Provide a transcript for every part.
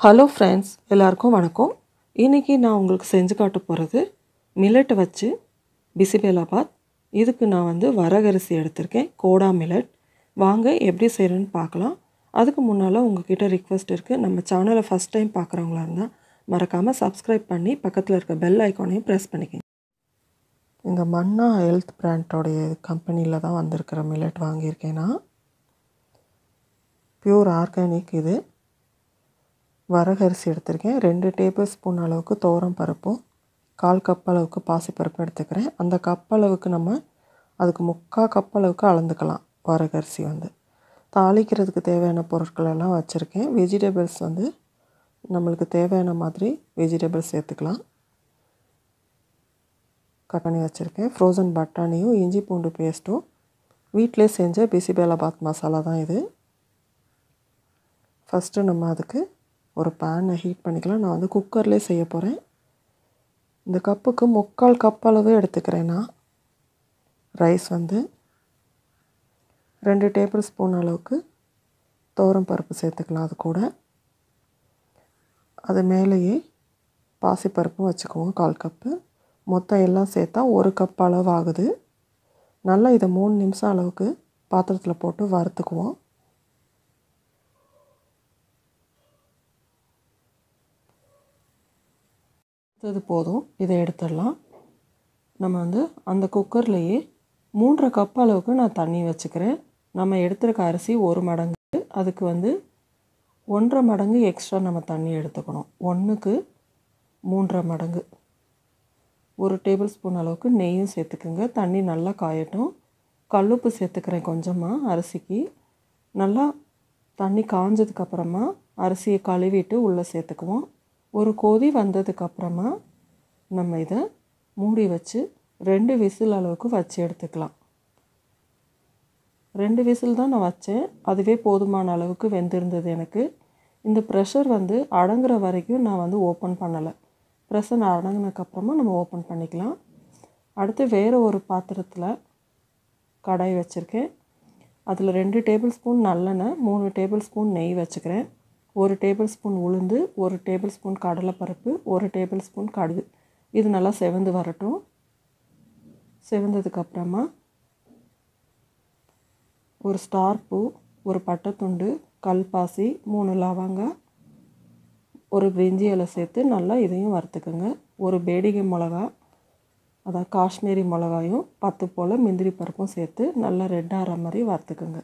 hello friends எல்லாருக்கும் வணக்கம் இன்றைக்கி நான் உங்களுக்கு செஞ்சு காட்ட போகிறது மில்லட்டை வச்சு பிசிபேலாபாத் இதுக்கு நான் வந்து வரகரிசி எடுத்திருக்கேன் கோடா மில்லட் வாங்க எப்படி செய்கிறேன்னு பார்க்கலாம் அதுக்கு முன்னால் உங்ககிட்ட ரிக்வெஸ்ட் இருக்குது நம்ம சேனலை ஃபஸ்ட் டைம் பார்க்குறவங்களா இருந்தால் மறக்காமல் சப்ஸ்கிரைப் பண்ணி பக்கத்தில் இருக்க பெல் ஐக்கானையும் ப்ரெஸ் பண்ணிக்கங்க இந்த மன்னா ஹெல்த் பிராண்டோடைய கம்பெனியில் தான் வந்திருக்கிற மில்லட் வாங்கியிருக்கேன் நான் பியூர் ஆர்கானிக் இது வரகரிசி எடுத்திருக்கேன் ரெண்டு டேபிள் ஸ்பூன் அளவுக்கு தோரம் பருப்பும் கால் கப் அளவுக்கு பாசிப்பருப்பு எடுத்துக்கிறேன் அந்த கப் அளவுக்கு நம்ம அதுக்கு முக்கால் கப் அளவுக்கு அளந்துக்கலாம் வரகரிசி வந்து தாளிக்கிறதுக்கு தேவையான பொருட்கள் எல்லாம் வச்சுருக்கேன் வெஜிடபிள்ஸ் வந்து நம்மளுக்கு தேவையான மாதிரி வெஜிடபிள்ஸ் சேர்த்துக்கலாம் கட் பண்ணி வச்சுருக்கேன் ஃப்ரோசன் பட்டாணியும் இஞ்சி பூண்டு பேஸ்ட்டும் வீட்டிலே செஞ்ச பிசிபேலாபாத் மசாலா தான் இது ஃபஸ்ட்டு நம்ம அதுக்கு ஒரு பேனை ஹீட் பண்ணிக்கலாம் நான் வந்து குக்கர்லேயே செய்ய போகிறேன் இந்த கப்புக்கு முக்கால் கப் அளவு எடுத்துக்கிறேன் நான் ரைஸ் வந்து ரெண்டு டேபிள் ஸ்பூன் அளவுக்கு தோரம் பருப்பு சேர்த்துக்கலாம் அது கூட அது மேலேயே பாசிப்பருப்பும் வச்சுக்குவோம் கால் கப்பு மொத்தம் எல்லாம் சேர்த்தா ஒரு கப் அளவு ஆகுது நல்லா இதை மூணு நிமிஷம் அளவுக்கு பாத்திரத்தில் போட்டு வறுத்துக்குவோம் இது போதும் இதை எடுத்துடலாம் நம்ம வந்து அந்த குக்கர்லேயே மூன்றரை கப் அளவுக்கு நான் தண்ணி வச்சுக்கிறேன் நம்ம எடுத்துருக்க அரிசி ஒரு மடங்கு அதுக்கு வந்து ஒன்றரை மடங்கு எக்ஸ்ட்ரா நம்ம தண்ணி எடுத்துக்கணும் ஒன்றுக்கு மூன்றரை மடங்கு ஒரு டேபிள் ஸ்பூன் அளவுக்கு நெய்யும் சேர்த்துக்குங்க தண்ணி நல்லா காயட்டும் கல்லுப்பு சேர்த்துக்கிறேன் கொஞ்சமாக அரிசிக்கு நல்லா தண்ணி காஞ்சதுக்கப்புறமா அரிசியை கழுவிட்டு உள்ளே சேர்த்துக்குவோம் ஒரு கொதி வந்ததுக்கப்புறமா நம்ம இதை மூடி வச்சு ரெண்டு விசில் அளவுக்கு வச்சு எடுத்துக்கலாம் ரெண்டு விசில் தான் நான் வச்சேன் அதுவே போதுமான அளவுக்கு வெந்திருந்தது எனக்கு இந்த ப்ரெஷர் வந்து அடங்குற வரைக்கும் நான் வந்து ஓப்பன் பண்ணலை ப்ரெஷர் அடங்கினதுக்கப்புறமா நம்ம ஓப்பன் பண்ணிக்கலாம் அடுத்து வேறு ஒரு பாத்திரத்தில் கடாய் வச்சுருக்கேன் அதில் ரெண்டு டேபிள் ஸ்பூன் நல்லெண்ணெய் மூணு டேபிள் ஸ்பூன் நெய் வச்சுக்கிறேன் ஒரு டேபிள் ஸ்பூன் உளுந்து ஒரு டேபிள் ஸ்பூன் கடலைப்பருப்பு ஒரு டேபிள் ஸ்பூன் கடுகு இது நல்லா செவந்து வரட்டும் செவந்ததுக்கப்புறமா ஒரு ஸ்டார் பூ ஒரு பட்டைத்துண்டு கல்பாசி மூணு லவங்காய் ஒரு பிரிஞ்சி இலை சேர்த்து நல்லா இதையும் வறுத்துக்கோங்க ஒரு பேடிகை மிளகா அதான் காஷ்மீரி மிளகாயும் பத்து போல் முந்திரி பருப்பும் சேர்த்து நல்லா ரெட் ஆகிற மாதிரி வறுத்துக்குங்க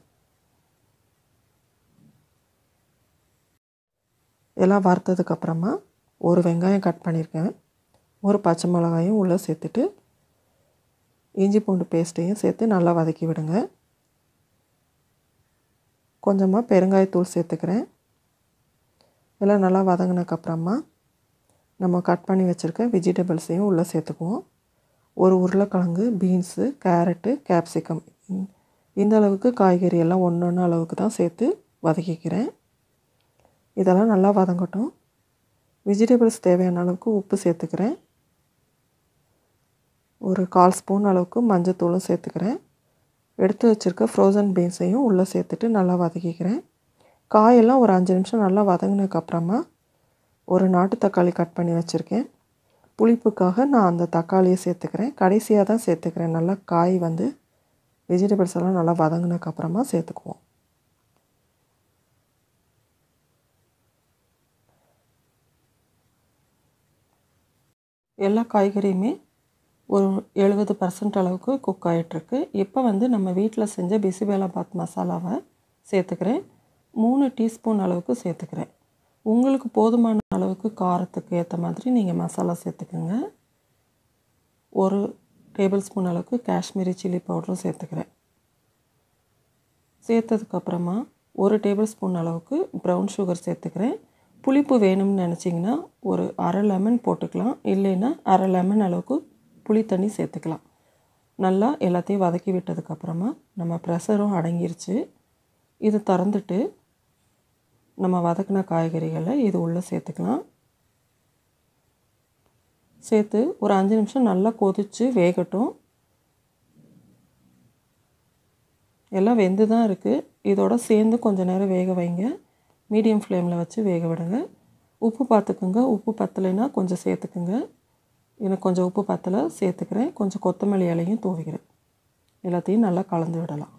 எல்லாம் வறுத்ததுக்கப்புறமா ஒரு வெங்காயம் கட் பண்ணியிருக்கேன் ஒரு பச்சை மிளகாயும் உள்ளே சேர்த்துட்டு இஞ்சி பூண்டு பேஸ்ட்டையும் சேர்த்து நல்லா வதக்கி விடுங்க கொஞ்சமாக பெருங்காயத்தூள் சேர்த்துக்கிறேன் எல்லாம் நல்லா வதங்கினதுக்கப்புறமா நம்ம கட் பண்ணி வச்சுருக்க வெஜிடபிள்ஸையும் உள்ளே சேர்த்துக்குவோம் ஒரு உருளைக்கிழங்கு பீன்ஸு கேரட்டு கேப்சிகம் இந்த அளவுக்கு காய்கறி எல்லாம் ஒன்று ஒன்று அளவுக்கு தான் சேர்த்து வதக்கிக்கிறேன் இதெல்லாம் நல்லா வதங்கட்டும் வெஜிடபிள்ஸ் தேவையான அளவுக்கு உப்பு சேர்த்துக்கிறேன் ஒரு கால் ஸ்பூன் அளவுக்கு மஞ்சத்தூளும் சேர்த்துக்கிறேன் எடுத்து வச்சுருக்க ஃப்ரோசன் பீன்ஸையும் உள்ளே சேர்த்துட்டு நல்லா வதக்கிக்கிறேன் காயெல்லாம் ஒரு அஞ்சு நிமிஷம் நல்லா வதங்கினதுக்கப்புறமா ஒரு நாட்டு தக்காளி கட் பண்ணி வச்சுருக்கேன் புளிப்புக்காக நான் அந்த தக்காளியை சேர்த்துக்கிறேன் கடைசியாக தான் சேர்த்துக்கிறேன் நல்லா காய் வந்து வெஜிடபிள்ஸ் எல்லாம் நல்லா வதங்கினதுக்கப்புறமா சேர்த்துக்குவோம் எல்லா காய்கறியுமே ஒரு எழுபது பர்சன்ட் அளவுக்கு குக் ஆகிட்டுருக்கு இப்போ வந்து நம்ம வீட்டில் செஞ்ச பிசிபேலாபாத் மசாலாவை சேர்த்துக்கிறேன் மூணு டீஸ்பூன் அளவுக்கு சேர்த்துக்கிறேன் உங்களுக்கு போதுமான அளவுக்கு காரத்துக்கு ஏற்ற மாதிரி நீங்கள் மசாலா சேர்த்துக்கோங்க ஒரு டேபிள் ஸ்பூன் அளவுக்கு காஷ்மீரி சில்லி பவுடரும் சேர்த்துக்கிறேன் சேர்த்ததுக்கப்புறமா ஒரு டேபிள் ஸ்பூன் அளவுக்கு ப்ரௌன் சுகர் சேர்த்துக்கிறேன் புளிப்பு வேணும்னு நினச்சிங்கன்னா ஒரு அரை லெமன் போட்டுக்கலாம் இல்லைன்னா அரை லெமன் அளவுக்கு புளி தண்ணி சேர்த்துக்கலாம் நல்லா எல்லாத்தையும் வதக்கி விட்டதுக்கப்புறமா நம்ம ப்ரெஷரும் அடங்கிருச்சு இது திறந்துட்டு நம்ம வதக்கின காய்கறிகளை இது உள்ளே சேர்த்துக்கலாம் சேர்த்து ஒரு அஞ்சு நிமிஷம் நல்லா கொதித்து வேகட்டும் எல்லாம் வெந்து தான் இருக்குது இதோட சேர்ந்து கொஞ்சம் நேரம் வேக வைங்க மீடியம் ஃப்ளேமில் வச்சு வேக விடுங்க உப்பு பார்த்துக்குங்க உப்பு பத்தலைன்னா கொஞ்சம் சேர்த்துக்குங்க எனக்கு கொஞ்சம் உப்பு பத்தலை சேர்த்துக்கிறேன் கொஞ்சம் கொத்தமல்லி இலையும் தூவிக்கிறேன் எல்லாத்தையும் நல்லா கலந்து விடலாம்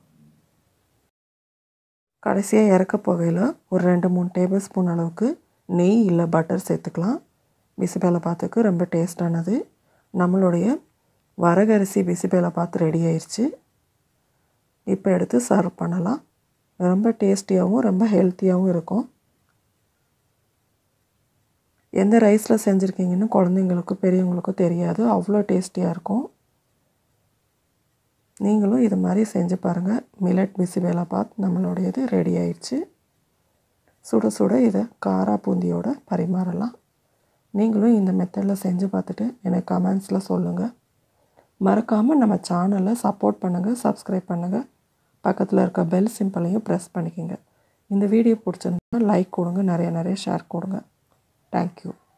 கடைசியாக இறக்க போகையில் ஒரு ரெண்டு மூணு டேபிள் ஸ்பூன் அளவுக்கு நெய் இல்லை பட்டர் சேர்த்துக்கலாம் பிசிபேலை பாத்துக்கு ரொம்ப டேஸ்டானது நம்மளுடைய வரகரிசி பிசிபேலை பாத்து ரெடி ஆயிடுச்சு இப்போ எடுத்து சர்வ் பண்ணலாம் ரொம்ப டேஸ்டியாகவும் ரொம்ப ஹெல்த்தியாகவும் இருக்கும் எந்த ரைஸில் செஞ்சுருக்கீங்கன்னு குழந்தைங்களுக்கும் பெரியவங்களுக்கும் தெரியாது அவ்வளோ டேஸ்டியாக இருக்கும் நீங்களும் இது மாதிரி செஞ்சு பாருங்கள் மில்லட் பிசிபேலா பாத் நம்மளுடையது ரெடி ஆயிடுச்சு சுட சுட இதை காரா பூந்தியோட பரிமாறலாம் நீங்களும் இந்த மெத்தடில் செஞ்சு பார்த்துட்டு எனக்கு கமெண்ட்ஸில் சொல்லுங்கள் மறக்காமல் நம்ம சேனலை சப்போர்ட் பண்ணுங்கள் சப்ஸ்கிரைப் பண்ணுங்கள் பக்கத்தில் இருக்க பெல் சிம்பிளையும் ப்ரெஸ் பண்ணிக்கோங்க இந்த வீடியோ பிடிச்சிருந்தா லைக் கொடுங்க நிறைய நிறைய ஷேர் கொடுங்க தேங்க்யூ